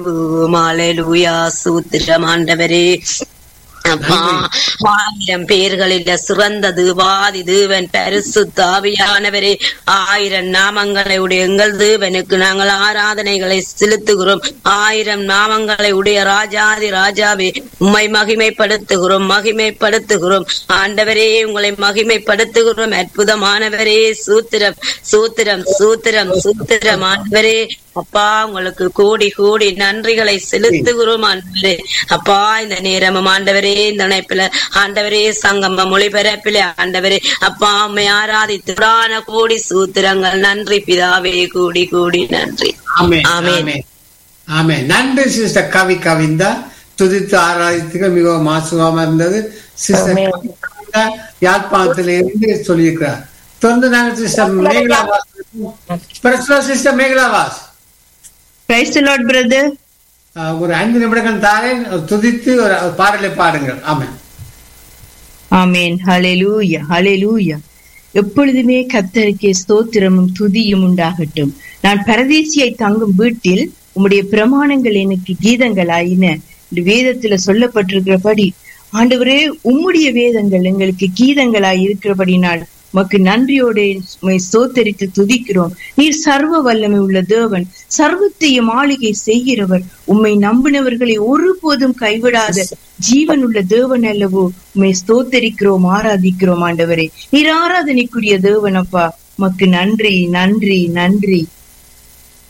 மாலூயா சூத்திரம் ஆண்டவரே அப்பா ஆயிரம் பேர்களில் சிறந்தது வாதி தேவன் பரிசு தாவியானவரே ஆயிரம் நாமங்களை உடைய எங்கள் தேவனுக்கு நாங்கள் ஆராதனைகளை செலுத்துகிறோம் ஆயிரம் நாமங்களை உடைய ராஜாதி ராஜாவே உம்மை மகிமைப்படுத்துகிறோம் மகிமைப்படுத்துகிறோம் ஆண்டவரே உங்களை மகிமைப்படுத்துகிறோம் அற்புதமானவரே சூத்திரம் சூத்திரம் சூத்திரம் சூத்திரம் ஆண்டவரே அப்பா உங்களுக்கு கோடி கோடி நன்றிகளை செலுத்துகிறோம் ஆண்டவரே அப்பா இந்த நேரமும் ஆண்டவரே இந்த இணைப்பில ஆண்டவரே சங்கம மொழிபெறப்பில ஆண்டவரே அப்பா அம்மை ஆராதித்து புராண கோடி சூத்திரங்கள் நன்றி பிதாவே கோடி கோடி நன்றி ஆமென் ஆமென். ஆமென் ஆமென் நன்றி சிஸ்டர் கவி கவிந்தா துதித்து ஆராதித்துக்கு மிகவும் மாசுவாம இருந்தது சிஸ்டர் ஆமென். கவி கவிந்தா யாழ்ப்பாணத்தில இருந்து சொல்லியிருக்கிறார் தொடர்ந்து நாங்கள் சிஸ்டர் மேகலாவாஸ் சிஸ்டர் மேகலாவாஸ் பிரைஸ் லார்ட் பிரதர் ஆஹ், ஒரு ஐந்து நிமிடங்கள் தாரேன் துதித்து ஒரு பாடலை பாடுங்கள் ஆமென் ஆமேன் ஹalleluya ஹalleluya எப்பொழுதுமே கர்த்தருக்கே ஸ்தோத்திரமும் துதியும் உண்டாகட்டும் நான் பரதேசியை தங்கும் வீட்டில் உம்முடைய பிரமாணங்கள் எனக்கு கீதங்களாயின இந்த வேதத்துல சொல்லப்பட்டிருக்கிறபடி ஆண்டவரே உம்முடைய வேதங்கள் எங்களுக்கு கீதங்களாய் இருக்கிறபடினால் உமக்கு நன்றியோடு உம்மை ஸ்தோத்தரித்து துதிக்கிறோம் நீர் சர்வ வல்லமை உள்ள தேவன் சர்வத்தையும் ஆளுகை செய்கிறவர் உம்மை நம்பினவர்களை ஒருபோதும் கைவிடாத ஜீவன் உள்ள தேவன் அல்லவோ உம்மை ஸ்தோத்தரிக்கிறோம் ஆராதிக்கிறோம் ஆண்டவரே நீர் ஆராதனைக்குரிய தேவன் அப்பா உமக்கு நன்றி நன்றி நன்றி